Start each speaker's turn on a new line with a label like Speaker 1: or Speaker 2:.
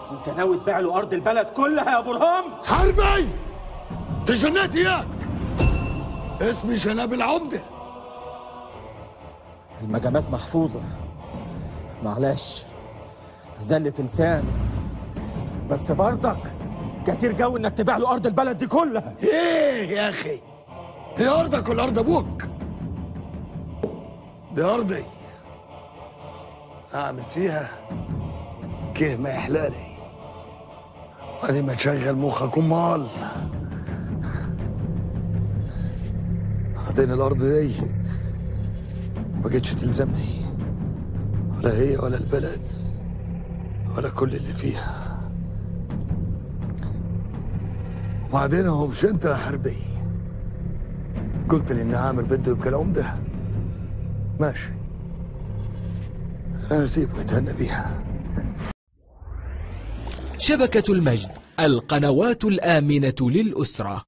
Speaker 1: انت ناوي تبيع له ارض البلد كلها يا برهام
Speaker 2: حربي تجنيت اياك اسمي جناب العمدة
Speaker 3: المجامات محفوظة معلش زلة لسان بس برضك كتير جو انك تبيع له ارض البلد دي كلها
Speaker 2: ايه يا اخي هي ارضك ولا ارض ابوك دي ارضي اعمل فيها كيف ما يحلالي انا ما تشغل مخك امال بعدين الارض دي ما بقتش تلزمني ولا هي ولا البلد ولا كل اللي فيها وبعدين هو مش انت يا حربي قلت لي ان عامر بده يبقى العمده ماشي انا هسيبه يتهنى بيها
Speaker 4: شبكة المجد القنوات الآمنة للأسرة